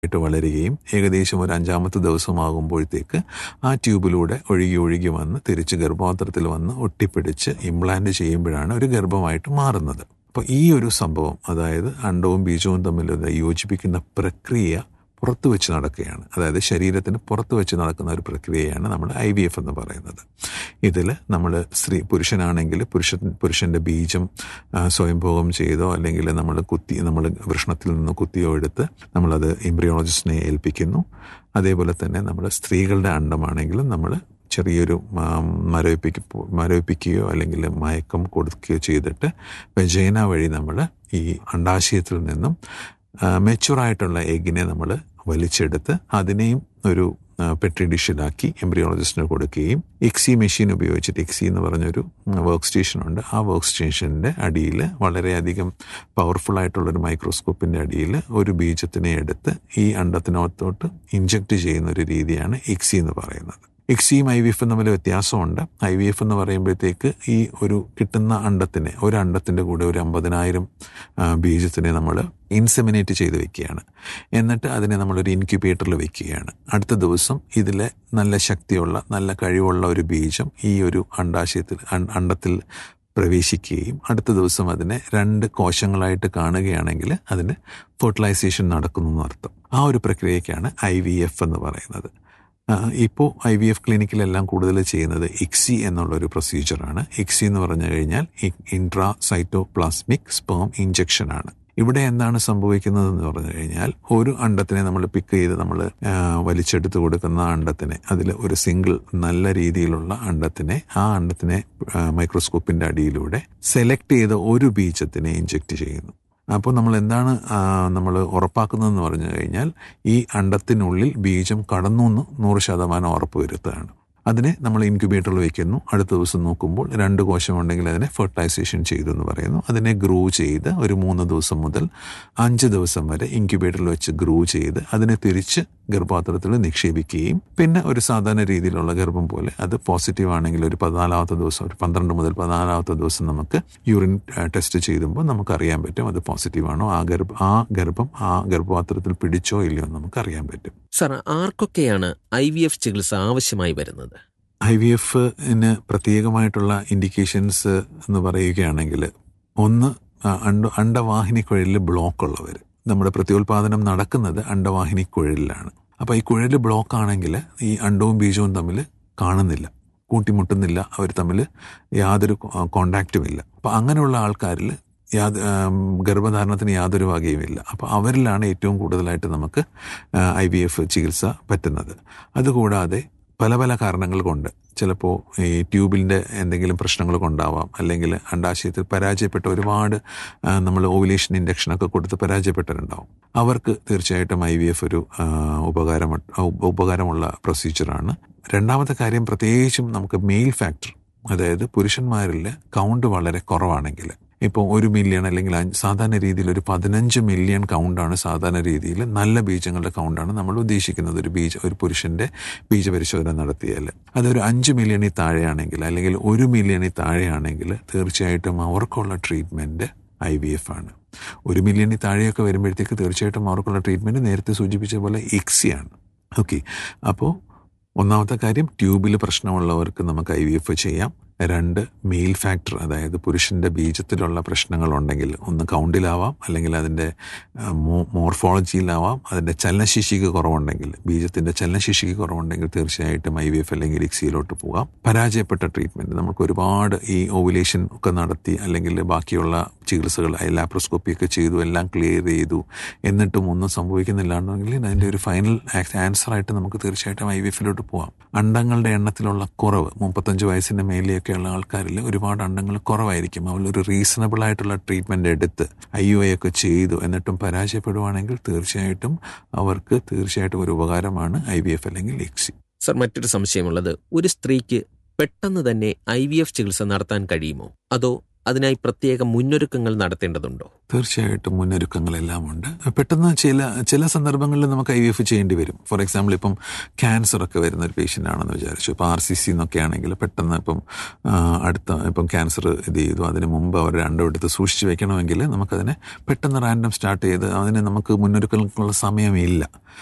ആയിട്ട് വളരുകയും ഏകദേശം ഒരു അഞ്ചാമത്തെ ദിവസമാകുമ്പോഴത്തേക്ക് ആ ട്യൂബിലൂടെ ഒഴുകി ഒഴുകി വന്ന് തിരിച്ച് ഗർഭപാത്രത്തിൽ വന്ന് ഒട്ടിപ്പിടിച്ച് ഇംപ്ലാന്റ് ചെയ്യുമ്പോഴാണ് ഒരു ഗർഭമായിട്ട് മാറുന്നത് അപ്പോൾ ഈ ഒരു സംഭവം അതായത് അണ്ടവും ബീജവും തമ്മിലുള്ള യോജിപ്പിക്കുന്ന പ്രക്രിയ പുറത്തു വെച്ച് നടക്കുകയാണ് അതായത് ശരീരത്തിന് പുറത്തു വെച്ച് നടക്കുന്ന ഒരു പ്രക്രിയയാണ് നമ്മൾ ഐ വി എഫ് എന്ന് പറയുന്നത് ഇതിൽ നമ്മൾ സ്ത്രീ പുരുഷനാണെങ്കിൽ പുരുഷൻ പുരുഷൻ്റെ ബീജം ആ, സ്വയംഭോഗം ചെയ്തോ അല്ലെങ്കിൽ നമ്മൾ കുത്തി നമ്മൾ വൃഷ്ണത്തിൽ നിന്ന് കുത്തിയോ എടുത്ത് നമ്മളത് എംബ്രിയോളജിസ്റ്റിനെ ഏൽപ്പിക്കുന്നു അതേപോലെ തന്നെ നമ്മൾ സ്ത്രീകളുടെ അണ്ടമാണെങ്കിലും നമ്മൾ ചെറിയൊരു മരവിപ്പിക്ക മരവിപ്പിക്കുകയോ അല്ലെങ്കിൽ മയക്കം കൊടുക്കുകയോ ചെയ്തിട്ട് വെജൈന വഴി നമ്മൾ ഈ അണ്ടാശയത്തിൽ നിന്നും മെച്ചുറായിട്ടുള്ള എഗ്ഗിനെ നമ്മൾ വലിച്ചെടുത്ത് അതിനെയും ഒരു പെട്രി ഡിഷിലാക്കി എംബ്രിയോളജിസ്റ്റിന് കൊടുക്കുകയും എക്സി മെഷീൻ ഉപയോഗിച്ചിട്ട് എക്സി എന്ന് പറഞ്ഞൊരു വർക്ക് സ്റ്റേഷനുണ്ട് ആ വർക്ക് സ്റ്റേഷൻ്റെ അടിയിൽ വളരെയധികം പവർഫുൾ ആയിട്ടുള്ളൊരു മൈക്രോസ്കോപ്പിൻ്റെ അടിയിൽ ഒരു ബീജത്തിനെ എടുത്ത് ഈ അണ്ടത്തിനകത്തോട്ട് ഇഞ്ചക്ട് ചെയ്യുന്ന ഒരു രീതിയാണ് എക്സി എന്ന് പറയുന്നത് എക്സിയും ഐ വി എഫും തമ്മിൽ വ്യത്യാസമുണ്ട് ഐ വി എഫ് എന്ന് പറയുമ്പോഴത്തേക്ക് ഈ ഒരു കിട്ടുന്ന അണ്ടത്തിനെ ഒരു അണ്ടത്തിൻ്റെ കൂടെ ഒരു അമ്പതിനായിരം ആ, ബീജത്തിനെ നമ്മൾ ഇൻസെമിനേറ്റ് ചെയ്ത് വെക്കുകയാണ് എന്നിട്ട് അതിനെ നമ്മളൊരു ഇൻക്യുബേറ്ററിൽ വെക്കുകയാണ് അടുത്ത ദിവസം ഇതിലെ നല്ല ശക്തിയുള്ള നല്ല കഴിവുള്ള ഒരു ബീജം ഈ ഒരു അണ്ടാശയത്തിൽ അൺ- അണ്ടത്തിൽ പ്രവേശിക്കുകയും അടുത്ത ദിവസം അതിനെ രണ്ട് കോശങ്ങളായിട്ട് കാണുകയാണെങ്കിൽ അതിന് ഫെർട്ടിലൈസേഷൻ നടക്കുന്നു എന്നർത്ഥം ആ ഒരു പ്രക്രിയയ്ക്കാണ് ഐ വി എഫ് എന്ന് പറയുന്നത് ഇപ്പോൾ ഐ വി എഫ് ക്ലിനിക്കിലെല്ലാം കൂടുതൽ ചെയ്യുന്നത് ഇക്സി എന്നുള്ളൊരു പ്രൊസീജിയറാണ് ഇക്സി എന്ന് പറഞ്ഞു കഴിഞ്ഞാൽ ഇൻട്രാ സൈറ്റോപ്ലാസ്മിക് സ്പേം ഇഞ്ചക്ഷൻ ആണ് ഇവിടെ എന്താണ് സംഭവിക്കുന്നത് എന്ന് പറഞ്ഞു കഴിഞ്ഞാൽ ഒരു അണ്ടത്തിനെ നമ്മൾ പിക്ക് ചെയ്ത് നമ്മൾ വലിച്ചെടുത്ത് കൊടുക്കുന്ന അണ്ടത്തിനെ അതിൽ ഒരു സിംഗിൾ നല്ല രീതിയിലുള്ള അണ്ടത്തിനെ ആ അണ്ടത്തിനെ മൈക്രോസ്കോപ്പിന്റെ അടിയിലൂടെ സെലക്ട് ചെയ്ത ഒരു ബീജത്തിനെ ഇഞ്ചെക്ട് ചെയ്യുന്നു അപ്പോൾ നമ്മൾ എന്താണ് നമ്മൾ ഉറപ്പാക്കുന്നതെന്ന് പറഞ്ഞു കഴിഞ്ഞാൽ ഈ അണ്ടത്തിനുള്ളിൽ ബീജം കടന്നു എന്ന് നൂറ് ശതമാനം ഉറപ്പ് വരുത്തുകയാണ് അതിനെ നമ്മൾ ഇൻക്യുബേറ്ററിൽ വെക്കുന്നു അടുത്ത ദിവസം നോക്കുമ്പോൾ രണ്ട് കോശം ഉണ്ടെങ്കിൽ അതിനെ ഫെർട്ടിലൈസേഷൻ ചെയ്തു എന്ന് പറയുന്നു അതിനെ ഗ്രൂ ചെയ്ത് ഒരു മൂന്ന് ദിവസം മുതൽ അഞ്ച് ദിവസം വരെ ഇൻക്യുബേറ്ററിൽ വെച്ച് ഗ്രൂ ചെയ്ത് അതിനെ തിരിച്ച് ഗർഭപാത്രത്തിൽ നിക്ഷേപിക്കുകയും പിന്നെ ഒരു സാധാരണ രീതിയിലുള്ള ഗർഭം പോലെ അത് പോസിറ്റീവ് ആണെങ്കിൽ ഒരു പതിനാലാമത്തെ ദിവസം ഒരു പന്ത്രണ്ട് മുതൽ പതിനാലാമത്തെ ദിവസം നമുക്ക് യൂറിൻ ടെസ്റ്റ് ചെയ്യുമ്പോൾ നമുക്ക് അറിയാൻ പറ്റും അത് പോസിറ്റീവ് ആണോ ആ ഗർഭ ആ ഗർഭം ആ ഗർഭപാത്രത്തിൽ പിടിച്ചോ ഇല്ലയോ എന്ന് നമുക്ക് അറിയാൻ പറ്റും സാർ ആർക്കൊക്കെയാണ് ഐ വി എഫ് ചികിത്സ ആവശ്യമായി വരുന്നത് ഐ വി എഫിന് പ്രത്യേകമായിട്ടുള്ള ഇൻഡിക്കേഷൻസ് എന്ന് പറയുകയാണെങ്കിൽ ഒന്ന് ആ, അണ്ട അണ്ടവാഹിനി കുഴലിൽ ബ്ലോക്ക് ഉള്ളവർ നമ്മുടെ പ്രത്യുൽപാദനം നടക്കുന്നത് അണ്ടവാഹിനി കുഴലിലാണ് അപ്പോൾ ഈ കുഴൽ ബ്ലോക്ക് ആണെങ്കിൽ ഈ അണ്ടവും ബീജവും തമ്മിൽ കാണുന്നില്ല കൂട്ടിമുട്ടുന്നില്ല അവർ തമ്മിൽ യാതൊരു കോണ്ടാക്റ്റും ഇല്ല അപ്പോൾ അങ്ങനെയുള്ള ആൾക്കാരിൽ യാത് ആം, ഗർഭധാരണത്തിന് യാതൊരു വകയുമില്ല അപ്പോൾ അവരിലാണ് ഏറ്റവും കൂടുതലായിട്ട് നമുക്ക് ഐ വി എഫ് ചികിത്സ പറ്റുന്നത് അതുകൂടാതെ പല പല കാരണങ്ങൾ കൊണ്ട് ചിലപ്പോൾ ഈ ട്യൂബിൻ്റെ എന്തെങ്കിലും പ്രശ്നങ്ങൾ കൊണ്ടാവാം അല്ലെങ്കിൽ അണ്ടാശയത്തിൽ പരാജയപ്പെട്ട ഒരുപാട് നമ്മൾ ഓവുലേഷൻ ഇൻഡക്ഷനൊക്കെ കൊടുത്ത് പരാജയപ്പെട്ടവരുണ്ടാവും അവർക്ക് തീർച്ചയായിട്ടും ഐ വി എഫ് ഒരു ആ, ഉപകാരം ഉപകാരമുള്ള പ്രൊസീജിയറാണ് രണ്ടാമത്തെ കാര്യം പ്രത്യേകിച്ചും നമുക്ക് മെയിൽ ഫാക്ടർ അതായത് പുരുഷന്മാരിൽ കൗണ്ട് വളരെ കുറവാണെങ്കിൽ ഇപ്പോൾ ഒരു മില്യൺ അല്ലെങ്കിൽ അഞ്ച് സാധാരണ രീതിയിൽ ഒരു പതിനഞ്ച് മില്യൺ കൗണ്ടാണ് സാധാരണ രീതിയിൽ നല്ല ബീജങ്ങളുടെ കൗണ്ടാണ് നമ്മൾ ഉദ്ദേശിക്കുന്നത് ഒരു ബീജ ഒരു പുരുഷന്റെ ബീജപരിശോധന നടത്തിയാൽ അതൊരു അഞ്ച് മില്യണിൽ താഴെയാണെങ്കിൽ അല്ലെങ്കിൽ ഒരു മില്യണിൽ താഴെയാണെങ്കിൽ തീർച്ചയായിട്ടും അവർക്കുള്ള ട്രീറ്റ്മെന്റ് ഐ വി എഫ് ആണ് ഒരു മില്യണിൽ താഴെയൊക്കെ വരുമ്പോഴത്തേക്ക് തീർച്ചയായിട്ടും അവർക്കുള്ള ട്രീറ്റ്മെന്റ് നേരത്തെ സൂചിപ്പിച്ച പോലെ ഇക്സിയാണ് ഓക്കെ അപ്പോൾ ഒന്നാമത്തെ കാര്യം ട്യൂബിൽ പ്രശ്നമുള്ളവർക്ക് നമുക്ക് ഐ വി എഫ് ചെയ്യാം രണ്ട് മെയിൽ ഫാക്ടർ അതായത് പുരുഷന്റെ ബീജത്തിലുള്ള പ്രശ്നങ്ങളുണ്ടെങ്കിൽ ഒന്ന് കൗണ്ടിലാവാം അല്ലെങ്കിൽ അതിൻ്റെ മോർഫോളജിയിലാവാം അതിൻ്റെ ചലനശേഷിക്ക് കുറവുണ്ടെങ്കിൽ ബീജത്തിൻ്റെ ചലനശേഷിക്ക് കുറവുണ്ടെങ്കിൽ തീർച്ചയായിട്ടും ഐ വി എഫ് അല്ലെങ്കിൽ ഇക്സിയിലോട്ട് പോകാം പരാജയപ്പെട്ട ട്രീറ്റ്മെൻറ്റ് നമുക്ക് ഒരുപാട് ഈ ഓവുലേഷൻ ഒക്കെ നടത്തി അല്ലെങ്കിൽ ബാക്കിയുള്ള ചികിത്സകൾ ലാപ്രോസ്കോപ്പി ഒക്കെ ചെയ്തു എല്ലാം ക്ലിയർ ചെയ്തു എന്നിട്ടും ഒന്നും സംഭവിക്കുന്നില്ലാണ്ടെങ്കിൽ അതിൻ്റെ ഒരു ഫൈനൽ ആൻസർ ആയിട്ട് നമുക്ക് തീർച്ചയായിട്ടും ഐ വി എഫിലോട്ട് പോകാം അണ്ടങ്ങളുടെ എണ്ണത്തിലുള്ള കുറവ് മുപ്പത്തഞ്ച് വയസ്സിൻ്റെ മേലെയൊക്കെയുള്ള ആൾക്കാരിൽ ഒരുപാട് അണ്ടങ്ങൾ കുറവായിരിക്കും അവരൊരു റീസണബിൾ ആയിട്ടുള്ള ട്രീറ്റ്മെന്റ് എടുത്ത് ഐ യു ഐ ഒക്കെ ചെയ്തു എന്നിട്ടും പരാജയപ്പെടുവാണെങ്കിൽ തീർച്ചയായിട്ടും അവർക്ക് തീർച്ചയായിട്ടും ഒരു ഉപകാരമാണ് ഐ വി എഫ് അല്ലെങ്കിൽ എക്സി സർ മറ്റൊരു സംശയമുള്ളത് ഒരു സ്ത്രീക്ക് പെട്ടെന്ന് തന്നെ ഐ വി എഫ് ചികിത്സ നടത്താൻ കഴിയുമോ അതോ അതിനായി പ്രത്യേക മുന്നൊരുക്കങ്ങൾ നടത്തേണ്ടതുണ്ടോ തീർച്ചയായിട്ടും മുന്നൊരുക്കങ്ങളെല്ലാം ഉണ്ട് പെട്ടെന്ന് ചില ചില സന്ദർഭങ്ങളിൽ നമുക്ക് ഐ വി എഫ് ചെയ്യേണ്ടി വരും ഫോർ എക്സാമ്പിൾ ഇപ്പം ക്യാൻസർ ഒക്കെ വരുന്ന ഒരു പേഷ്യൻ്റ് ആണെന്ന് വിചാരിച്ചു ഇപ്പോൾ ആർ സി സി എന്നൊക്കെ ആണെങ്കിൽ പെട്ടെന്ന് ഇപ്പം ആ, അടുത്ത ഇപ്പം ക്യാൻസർ ഇത് ചെയ്തു അതിന് മുമ്പ് അവർ രണ്ടും എടുത്ത് സൂക്ഷിച്ച് വെക്കണമെങ്കിൽ നമുക്കതിനെ പെട്ടെന്ന് റാൻഡം സ്റ്റാർട്ട് ചെയ്ത് അതിന് നമുക്ക് മുന്നൊരുക്കങ്ങൾക്കുള്ള സമയമില്ല